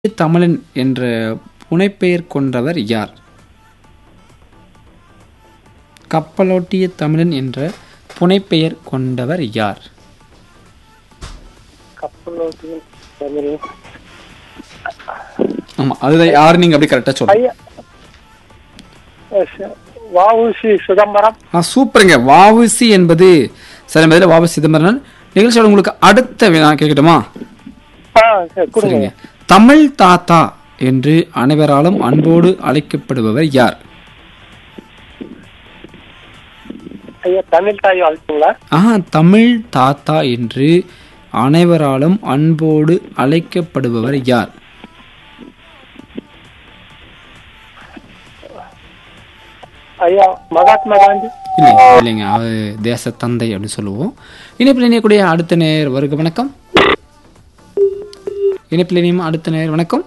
தமிழன் என்ற புனைப்பெயர் கொண்டவர் யார் கப்பலோட்டிய தமிழன் என்ற புனைப்பெயர் கொண்டவர் யார் கப்பலோட்டிய தமிழ் ஆமா அதுதான் யார் நீங்க அப்படி கரெக்டா சொல்லுங்க ஐயா வஉசி சிதம்பரம் ஆ சூப்பருங்க வாவுசி என்பது சரி பதில் வாவு சிதம்பரன் நிகழ்ச்சியோட உங்களுக்கு அடுத்த வினா கேட்கட்டுமா ஆ சரி, கொடுங்க சரிங்க தமிழ் தாத்தா என்று அனைவராலும் அன்போடு அழைக்கப்படுபவர் யார் ஐயா தமிழ் தாய் வாழ்த்துங்களா ஆஹா தமிழ் தாத்தா என்று அனைவராலும் அன்போடு அழைக்கப்படுபவர் யார் ஐயா மகாத்மா காந்தி இல்லைங்க இல்லைங்க அது தேச தந்தை அப்படின்னு சொல்லுவோம் இணைப்பில் இணையக்கூடிய அடுத்த நேர் வருக வணக்கம் இணைப்பில் இணையும் அடுத்த நேர் வணக்கம்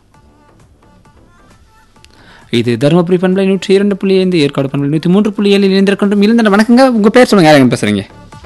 இது தருமபுரி பண்பலை நூற்றி இரண்டு புள்ளி ஐந்து ஏற்காடு பண்பலை நூற்றி மூன்று புள்ளி ஏழில் இணைந்திருக்கின்றோம் இருந்த வணக்கங்க உங்க பேர் சொல்லுங்க யாருங்க பேசுறீங்க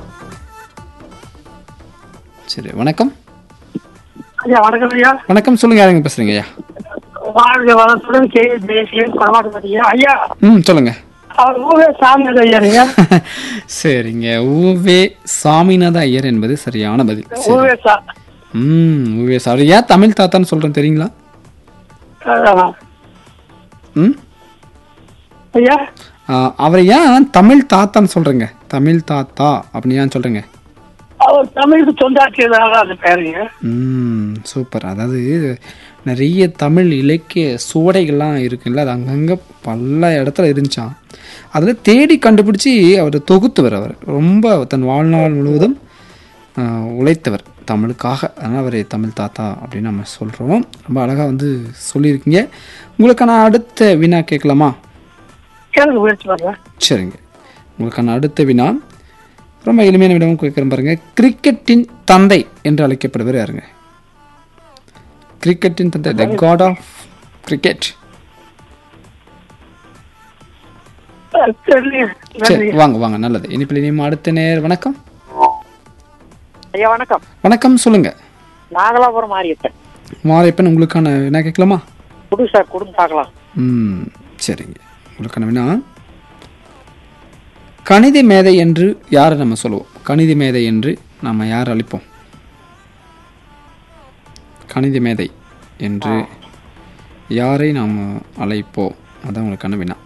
சரி வணக்கம் ஐயா வணக்கம் ஐயா வணக்கம் சொல்லுங்க யாருங்க பேசுறீங்க ஐயா வாழ்க வளத்துடன் கே தேசியம் கொடமாட்டேன் ஐயா ம் சொல்லுங்க அவர் ஊவே சாமிநாத ஐயா சரிங்க ஊவே சாமிநாத ஐயர் என்பது சரியான பதில் சரி. ஊவே சா ம் ஊவே சாரி ஏன் தமிழ் தாத்தான்னு சொல்றேன் தெரியுங்களா ஆமா. ம் ஐயா ஆ, அவரை ஏன் தமிழ் தாத்தான்னு சொல்றேங்க தமிழ் தாத்தா அப்படின்னு ஏன் சொல்றேங்க அவர் தமிழுக்கு சொந்தாற்றியதாக அந்த பேருங்க ம் சூப்பர் அதாவது நிறைய தமிழ் இலக்கிய சுவடைகள்லாம் இருக்குல்ல அது அங்கங்கே பல இடத்துல இருந்துச்சான் அதில் தேடி கண்டுபிடிச்சி அவர் தொகுத்தவர் அவர் ரொம்ப தன் வாழ்நாள் முழுவதும் ஆ, உழைத்தவர் தமிழுக்காக அதனால் அவரை தமிழ் தாத்தா அப்படின்னு நம்ம சொல்கிறோம் ரொம்ப அழகாக வந்து சொல்லியிருக்கீங்க உங்களுக்கான அடுத்த வினா கேட்கலாமா கேளுங்க முயற்சி பண்றேன் சரிங்க உங்களுக்கான அடுத்த வினா ரொம்ப எளிமையான விடமும் கேட்குறேன் பாருங்க கிரிக்கெட்டின் தந்தை என்று அழைக்கப்படுவர் யாருங்க கிரிக்கெட்டின் தந்தை த காட் ஆஃப் கிரிக்கெட் தெரியலையே. சரி வாங்க வாங்க நல்லது இனிப்பில் இனியும் அடுத்த நேர் வணக்கம் ஐயா வணக்கம் வணக்கம் சொல்லுங்க நாகலாபுரம் மாரியப்பன் மாலைப்பன் உங்களுக்கான வினா கேட்கலாமா குடு சார் குடும்ப பார்க்கலாம் ம் சரிங்க உங்களுக்கான வினா கணித மேதை என்று யாரை நம்ம சொல்லுவோம் கணித மேதை என்று நம்ம யார் அழைப்போம் கணித மேதை என்று யாரை நாம் அழைப்போம் அதான் உங்களுக்கான வினா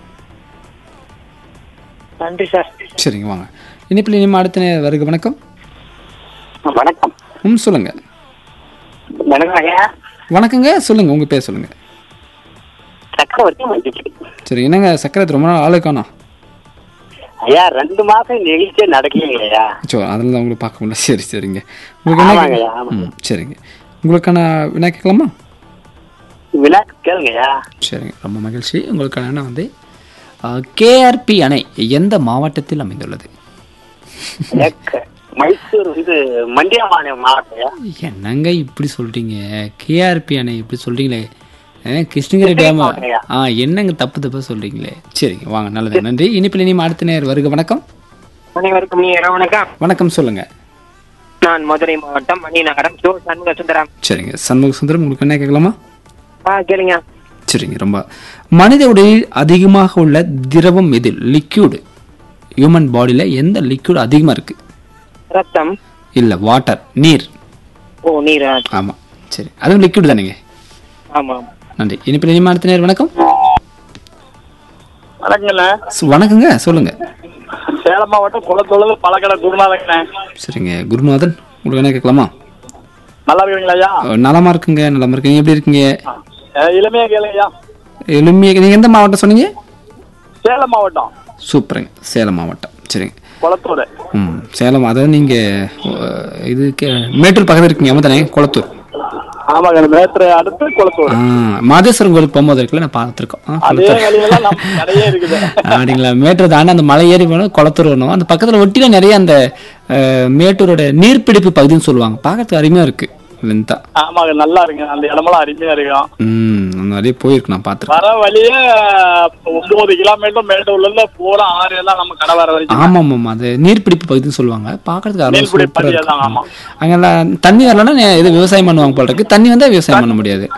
நன்றி சார் சரிங்க வாங்க இனிப்பில் இனிமே அடுத்த நே- வருக வணக்கம் வணக்கம் ம் சொல்லுங்க வணக்கம் ஐயா வணக்கங்க சொல்லுங்க உங்க பேர் சொல்லுங்க சக்கரவர்த்தி மஞ்சுப்படி சரி என்னங்க சக்கரத்து ரொம்ப நாள் ஆளு காணோம் ஐயா ரெண்டு மாசம் நிகழ்ச்சியே நடக்கலைங்க ஐயா சோ அதில் தான் உங்களுக்கு பார்க்க முடியல சரி சரிங்க உங்களுக்கு என்ன ஆமாங்க, கே- ஆமாங்க. ம் சரிங்க உங்களுக்கான வினா கேட்கலாமா விழா கேளுங்க ஐயா சரிங்க ரொம்ப மகிழ்ச்சி உங்களுக்கான வினா வந்து கேஆர்பி அணை எந்த மாவட்டத்தில் அமைந்துள்ளது ஏக்க- மைசூர் இது மண்டியா மாநிலம் மாவட்டம் ஐயா என்னங்க இப்படி சொல்றீங்க கேஆர்பி அணை இப்படி சொல்றீங்களே ஏன் கிருஷ்ணகிரி டேம் மாவட்டம்யா. ஆ என்னங்க தப்பு தப்பா சொல்றீங்களே சரிங்க வாங்க நல்லது நன்றி இனிப்பில் இனிமே அடுத்த நேர் வருக வணக்கம் அனைவருக்கும் நீ வணக்கம் வணக்கம் சொல்லுங்க நான் மதுரை மாவட்டம் மணி நகரம் ஜோ சண்முக சுந்தரம் சரிங்க சண்முக சுந்தரம் உங்களுக்கு என்ன கேட்கலாமா ஆ கேளுங்க சரிங்க ரொம்ப மனித உடலில் அதிகமாக உள்ள திரவம் எது லிக்யூடு ஹியூமன் பாடியில் எந்த லிக்யூட் அதிகமாக இருக்கு ரத்தம் இல்லை வாட்டர் நீர் ஓ நீரா ஆமாம் சரி அதுவும் லிக்யூட் தானேங்க ஆமா நன்றி இனிப்பில் இனிமே அடுத்த நேர் வணக்கம் வணக்கங்கண்ண சு- வணக்கங்க சொல்லுங்க சேலம் மாவட்டம் குளத்தொழுது பழக்கடை குருநாதங்கண்ணே சரிங்க குருநாதன் உங்களுக்கு என்ன கேட்கலாமா நல்லா இருக்கீங்களா ஐயா அஹ், நலமா இருக்குங்க நலமா இருக்கீங்க எப்படி இருக்கீங்க இளமையா கேளுங்க எளிமையாக நீங்கள் எந்த மாவட்டம் சொன்னீங்க சேலம் மாவட்டம் சூப்பருங்க சேலம் மாவட்டம் சரிங்க குளத்தூர் ம் சேலம் அதாவது நீங்கள் இது கே- மேட்டூர் பக்கத்தில் இருக்கீங்க ஆமாம் தானே குளத்தூர் ஆமாங்க மேத்திரை அடுத்து குளத்தூர் ஆ, மாதேஸ்வரன் கோயில் போகும்போது இருக்குல்ல நான் பார்த்துருக்கோம் ஆ, அதே குளத்தூர். வழியெல்லாம் நம்ம கடையே இருக்குது அப்படிங்களா மேட்டூர் தாண்டி அந்த மலை ஏறி போனோம் குளத்தூர் வரணும் அந்த பக்கத்தில் ஒட்டில நிறைய அந்த அஹ், மேட்டூரோட நீர்பிடிப்பு பகுதின்னு சொல்லுவாங்க பார்க்கறதுக்கு அருமையாக இருக்கு லென்த்தா ஆமாங்க நல்லா இருக்கு அந்த இடமெல்லாம் அருமையா இருக்கும் ம் அந்த நிறைய போயிருக்கு நான் பார்த்துருக்கேன் வர வழியே ஒன்பது கிலோமீட்டர் மேட்டூர்ல இருந்து பூரா ஆறு எல்லாம் நம்ம கடை வர வரைக்கும் ஆமாம் ஆமாம் அது நீர்பிடிப்பு பகுதின்னு சொல்லுவாங்க பார்க்கறதுக்கு அருமை நீர்பிடிப்பு சூப்பராக பகுதி தான், இருக்கும் ஆமா. அங்கெல்லாம் தண்ணி வரலன்னா நே- இது விவசாயம் பண்ணுவாங்க போல இருக்கு தண்ணி வந்தால் விவசாயம் பண்ண முடியாது